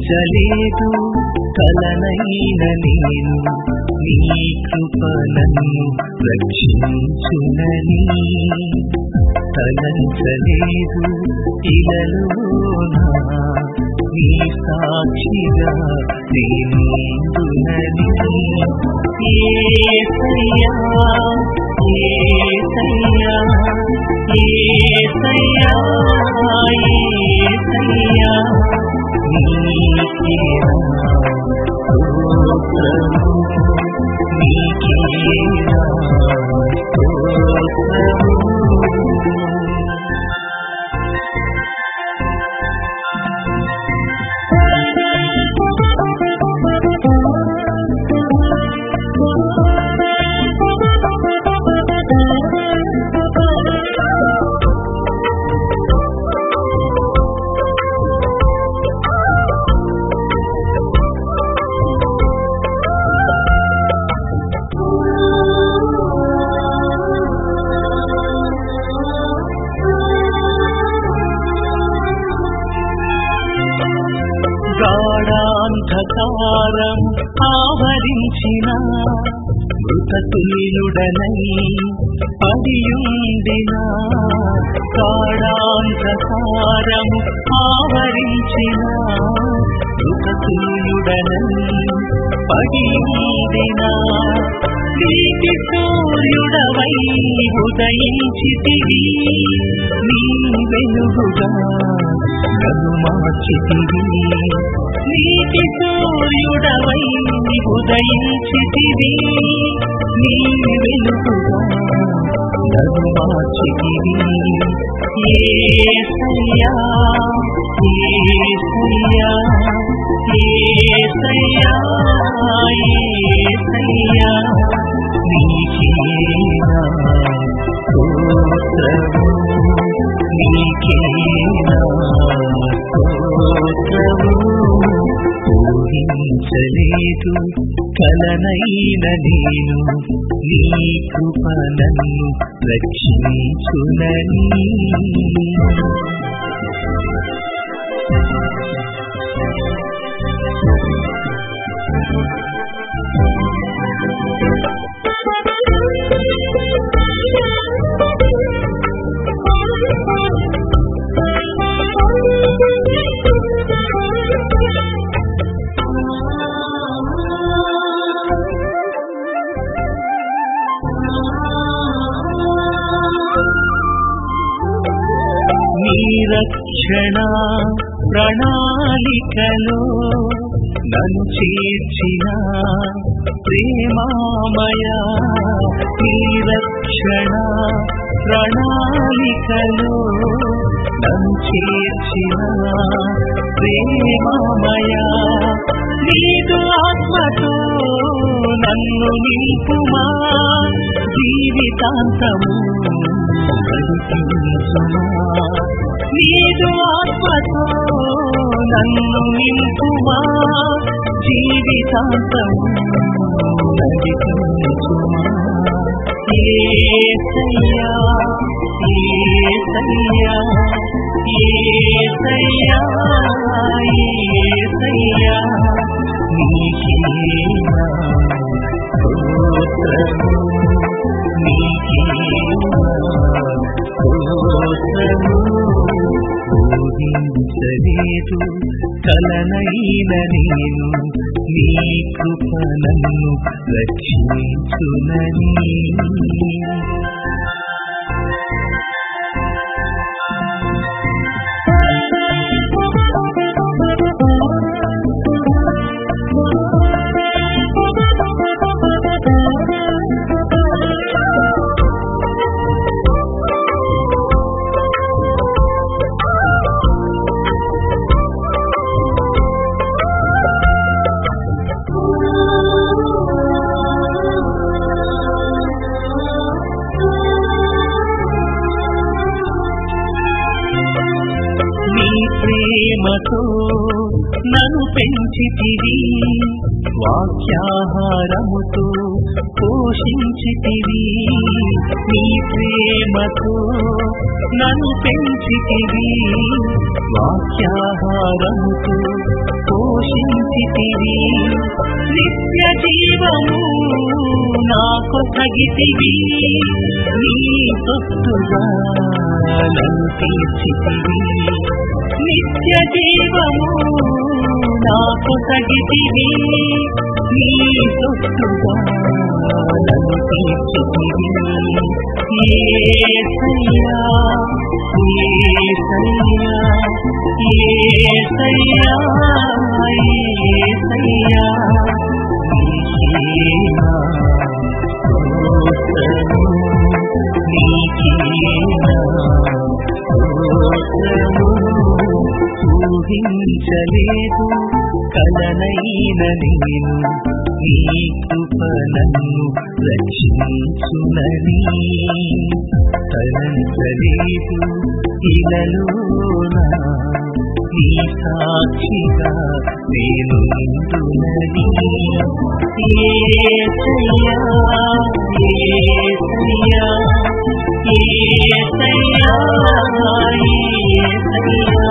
ఊహించలేదు కలనైన నేను నీ కృప నన్ను రక్షించునని తలంచలేదు ఇలలోనా నీ సాక్షిగా నేనుందునని ఏసయ్యా ఏసయ్యా ఏసయ్యా ఏసయ్యా నీకే నా స్తోత్రము నీకే నా స్తోత్రము గాఢాంధకారం ఆవరించిన మృతతుల్యుడనై పడియుండిన గాఢాంధకారం ఆవరించిన మృతతుల్యుడనై పడియుండిన నీటి సూర్యుడవై ఉదయించితివి నీ వెలుగుగా నన్ను మార్చితివి నీటి సూర్యుడవై ఉదయించితివి నీ వెలుగుగా నన్ను మార్చితివి ఏసయ్యా ఏసయ్యా ఏసయ్యా ఏసయ్యా నీకే నా స్తోత్రము నీకే నా స్తోత్రము ఊహించలేదు కలనైన నేను నీ కృప నన్ను రక్షించునని నీ రక్షణ ప్రణాళికలో నన్ను చేర్చిన ప్రేమామయ నీ రక్షణ ప్రణాళికలో నన్ను చేర్చిన ప్రేమామయ నీదు ఆత్మతో నన్ను నింపుమా జీవితాంతము నడిపించుమా నీదు ఆత్మతో నన్ను నింపుమా జీవితాంతము నడిపించుమా ఏసయ్యా ఏసయ్యా ఏసయ్యా ఏసయ్యా నీకే నా స్తోత్రము నీకే నా స్తోత్రము ఊహించలేదు కలనైన నేను నీ కృప నన్ను రక్షించునని నీ ప్రేమతో నన్ను పెంచితివి వాక్యాహారముతో పోషించితివి నీ ప్రేమతో నన్ను పెంచితివి వాక్యాహారముతో పోషించితివి నిత్య జీవము నాకు తగితివి నీ సొత్తుగా నన్ను తీర్చితివి నిత్య జీవము నాకు తగితివి నీ సొత్తుగా నన్ను తీర్చితివి ఏసయ్యా ఏసయ్యా ఏసయ్యా ఏసయ్యా నీకేనా స్తోత్రము నీకేనా స్తోత్రము ఊహించలేదు కలనైన నేను నీ కృప నన్ను రక్షించునని తలంచలేదు ఇలలోన నీ సాక్షిగా నేను నిండునని ఏసయ్యా ఏసయ్యా ఏసయ్యా ఏసయ్యా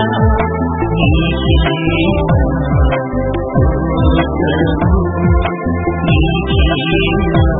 నీకే స్తోత్రము నీకే